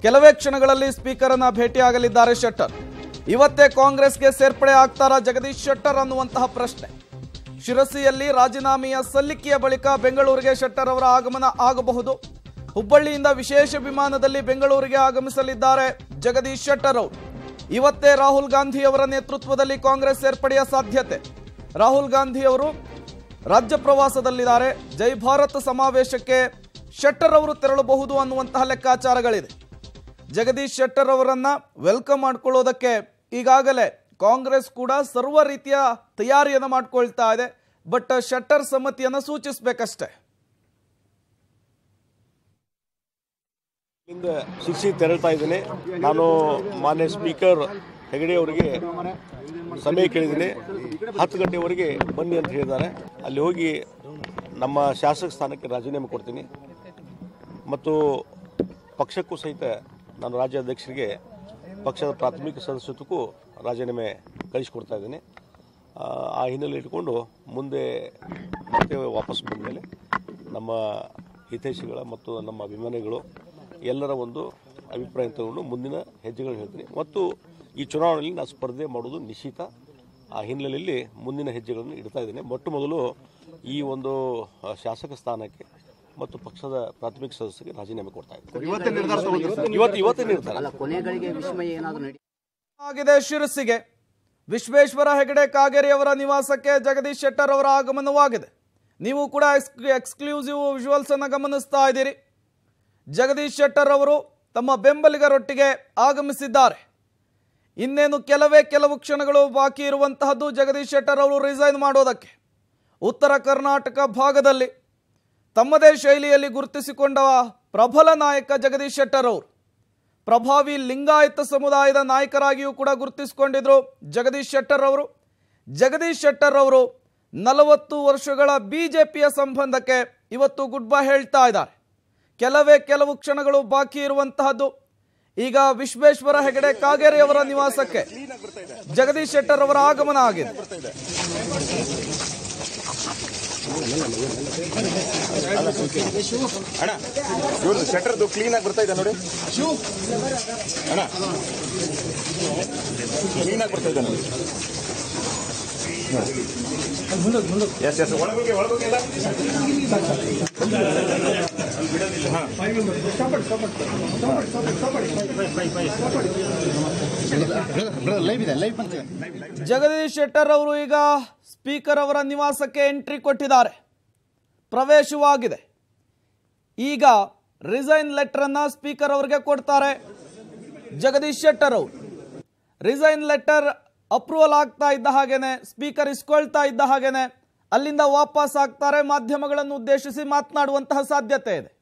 ಕೆಲವೇ ಕ್ಷಣಗಳಲ್ಲಿ ಸ್ಪೀಕರ್ ಅನ್ನ ಭೇಟಿಯಾಗಲಿದ್ದಾರೆ ಶೆಟ್ಟರ್ ಇವತ್ತೇ ಕಾಂಗ್ರೆಸ್ಗೆ ಸೇರ್ಪಡೆ ಆಗ್ತಾರಾ ಜಗದೀಶ್ ಶೆಟ್ಟರ್ ಅನ್ನುವಂತಹ ಪ್ರಶ್ನೆ ಶಿರಸಿಯಲ್ಲಿ ರಾಜೀನಾಮೆಯ ಸಲ್ಲಿಕೆಯ ಬಳಿಕ ಬೆಂಗಳೂರಿಗೆ ಶೆಟ್ಟರ್ ಅವರ ಆಗಮನ ಆಗಬಹುದು ಹುಬ್ಬಳ್ಳಿಯಿಂದ ವಿಶೇಷ ವಿಮಾನದಲ್ಲಿ ಬೆಂಗಳೂರಿಗೆ ಆಗಮಿಸಲಿದ್ದಾರೆ ಜಗದೀಶ್ ಶೆಟ್ಟರ್ ಅವರು ಇವತ್ತೇ ರಾಹುಲ್ ಗಾಂಧಿ ಅವರ ನೇತೃತ್ವದಲ್ಲಿ ಕಾಂಗ್ರೆಸ್ ಸೇರ್ಪಡೆಯ ಸಾಧ್ಯತೆ ರಾಹುಲ್ ಗಾಂಧಿ ಅವರು ರಾಜ್ಯ ಪ್ರವಾಸದಲ್ಲಿದ್ದಾರೆ ಜೈ ಭಾರತ್ ಸಮಾವೇಶಕ್ಕೆ ಶೆಟ್ಟರ್ ಅವರು ತೆರಳಬಹುದು ಅನ್ನುವಂತಹ ಲೆಕ್ಕಾಚಾರಗಳಿದೆ ಜಗದೀಶ್ ಶೆಟ್ಟರ್ ಅವರನ್ನ ವೆಲ್ಕಮ್ ಮಾಡ್ಕೊಳ್ಳೋದಕ್ಕೆ ಈಗಾಗಲೇ ಕಾಂಗ್ರೆಸ್ ಕೂಡ ಸರ್ವ ರೀತಿಯ ತಯಾರಿಯನ್ನು ಮಾಡ್ಕೊಳ್ತಾ ಇದೆ ಬಟ್ ಶೆಟ್ಟರ್ ಸಮ್ಮತಿಯನ್ನು ಸೂಚಿಸಬೇಕಷ್ಟೇ ಇಲ್ಲಿಂದ ಶಿರ್ಸಿ ತೆರಳ್ತಾ ಇದ್ದೀನಿ ನಾನು ಮಾನ್ಯ ಸ್ಪೀಕರ್ ಹೆಗಡೆ ಅವರಿಗೆ ಸಮಯ ಕೇಳಿದ್ದೀನಿ ಹತ್ತು ಗಂಟೆವರೆಗೆ ಬನ್ನಿ ಅಂತ ಹೇಳಿದ್ದಾರೆ ಅಲ್ಲಿ ಹೋಗಿ ನಮ್ಮ ಶಾಸಕ ಸ್ಥಾನಕ್ಕೆ ರಾಜೀನಾಮೆ ಕೊಡ್ತೀನಿ ಮತ್ತು ಪಕ್ಷಕ್ಕೂ ಸಹಿತ ನಾನು ರಾಜ್ಯಾಧ್ಯಕ್ಷರಿಗೆ ಪಕ್ಷದ ಪ್ರಾಥಮಿಕ ಸದಸ್ಯತ್ವಕ್ಕೂ ರಾಜೀನಾಮೆ ಕಳಿಸ್ಕೊಡ್ತಾ ಇದ್ದೀನಿ ಆ, ಆ ಹಿನ್ನೆಲೆ ಇಟ್ಕೊಂಡು ಮುಂದೆ ಮತ್ತೆ ವಾಪಸ್ ಬಂದ ಮೇಲೆ ನಮ್ಮ ಹಿತೈಷಿಗಳ ಮತ್ತು ನಮ್ಮ ಅಭಿಮಾನಿಗಳು ಎಲ್ಲರ ಒಂದು ಅಭಿಪ್ರಾಯ ತಗೊಂಡು ಮುಂದಿನ ಹೆಜ್ಜೆಗಳು ಹೇಳ್ತೀನಿ ಮತ್ತು ಈ ಚುನಾವಣೆಯಲ್ಲಿ ನಾನು ಸ್ಪರ್ಧೆ ಮಾಡೋದು ನಿಶ್ಚಿತ ಆ ಹಿನ್ನೆಲೆಯಲ್ಲಿ ಮುಂದಿನ ಹೆಜ್ಜೆಗಳನ್ನು ಇಡ್ತಾ ಇದ್ದೀನಿ ಮೊಟ್ಟ ಮೊದಲು ಈ ಒಂದು ಆ, ಶಾಸಕ ಸ್ಥಾನಕ್ಕೆ ಮತ್ತು ಪಕ್ಷದ ಪ್ರಾಥಮಿಕ ಸದಸ್ಯರಿಗೆ ರಾಜೀನಾಮೆ ಕೊಡ್ತಾ ಇದ್ದೀನಿ ಇವತ್ತು ಇವತ್ತೇ ನಿರ್ಧಾರ ಅಲ್ಲ ಕೊನೆಗಳಿಗೆ ವಿಸ್ಮಯ ಏನಾದರೂ ನಡಿ ಆಗಿದೆ ಶಿರಸಿಗೆ ವಿಶ್ವೇಶ್ವರ ಹೆಗಡೆ ಕಾಗೇರಿ ಅವರ ನಿವಾಸಕ್ಕೆ ಜಗದೀಶ್ ಶೆಟ್ಟರ್ ಅವರ ಆಗಮನವಾಗಿದೆ ನೀವು ಕೂಡ ಎಕ್ಸ್ಕ್ಲೂಸಿವ್ ವಿಜುವಲ್ಸ್ ಅನ್ನು ಗಮನಿಸ್ತಾ ಇದ್ದೀರಿ ಜಗದೀಶ್ ಶೆಟ್ಟರ್ ಅವರು ತಮ್ಮ ಬೆಂಬಲಿಗರೊಟ್ಟಿಗೆ ಆಗಮಿಸಿದ್ದಾರೆ ಇನ್ನೇನು ಕೆಲವೇ ಕೆಲವು ಕ್ಷಣಗಳು ಬಾಕಿ ಇರುವಂತಹದ್ದು ಜಗದೀಶ್ ಶೆಟ್ಟರ್ ಅವರು ರಿಸೈನ್ ಮಾಡೋದಕ್ಕೆ ಉತ್ತರ ಕರ್ನಾಟಕ ಭಾಗದಲ್ಲಿ ತಮ್ಮದೇ ಶೈಲಿಯಲ್ಲಿ ಗುರುತಿಸಿಕೊಂಡ ಪ್ರಬಲ ನಾಯಕ ಜಗದೀಶ್ ಶೆಟ್ಟರ್ ಅವರು ಪ್ರಭಾವಿ ಲಿಂಗಾಯತ ಸಮುದಾಯದ ನಾಯಕರಾಗಿಯೂ ಕೂಡ ಗುರುತಿಸಿಕೊಂಡಿದ್ರು ಜಗದೀಶ್ ಶೆಟ್ಟರ್ ಅವರು ಜಗದೀಶ್ ಶೆಟ್ಟರ್ ಅವರು ನಲವತ್ತು ವರ್ಷಗಳ ಬಿಜೆಪಿಯ ಸಂಬಂಧಕ್ಕೆ ಇವತ್ತು ಗುಡ್ ಬೈ ಹೇಳ್ತಾ ಇದ್ದಾರೆ ಕೆಲವೇ ಕೆಲವು ಕ್ಷಣಗಳು ಬಾಕಿ ಇರುವಂತಹದ್ದು ಈಗ ವಿಶ್ವೇಶ್ವರ ಹೆಗಡೆ ಕಾಗೇರಿ ಅವರ ನಿವಾಸಕ್ಕೆ ಜಗದೀಶ್ ಶೆಟ್ಟರ್ ಅವರ ಆಗಮನ ಆಗಿದೆ ಅಣ್ಣ ಇವ್ರದ್ದು ಶಟರ್ದು ಕ್ಲೀನ್ ಆಗಿ ಬರ್ತಾ ಇದೆ ನೋಡಿ ಅಣ್ಣ ಕ್ಲೀನ್ ಆಗಿ ಬರ್ತಾ ಇದೆ ನೋಡಿ ಎಸ್ ಎಸ್ ಒಳಗೋಗಿ ಒಳಗೋಗಿಲ್ಲ ಜಗದೀಶ್ ಶೆಟ್ಟರ್ ಅವರು ಈಗ ಸ್ಪೀಕರ್ ಅವರ ನಿವಾಸಕ್ಕೆ ಎಂಟ್ರಿ ಕೊಟ್ಟಿದ್ದಾರೆ ಪ್ರವೇಶವಾಗಿದೆ ಈಗ ರಿಸೈನ್ ಲೆಟರ್ ಅನ್ನ ಸ್ಪೀಕರ್ ಅವರಿಗೆ ಕೊಡ್ತಾರೆ ಜಗದೀಶ್ ಶೆಟ್ಟರ್ ಅವರು ರಿಸೈನ್ ಲೆಟರ್ ಅಪ್ರೂವಲ್ ಆಗ್ತಾ ಇದ್ದ ಹಾಗೇನೆ ಸ್ಪೀಕರ್ ಇಸ್ಕೊಳ್ತಾ ಇದ್ದ ಹಾಗೇನೆ ಅಲ್ಲಿಂದ ವಾಪಸ್ ಆಗ್ತಾರೆ ಮಾಧ್ಯಮಗಳನ್ನು ಉದ್ದೇಶಿಸಿ ಮಾತನಾಡುವಂತಹ ಸಾಧ್ಯತೆ ಇದೆ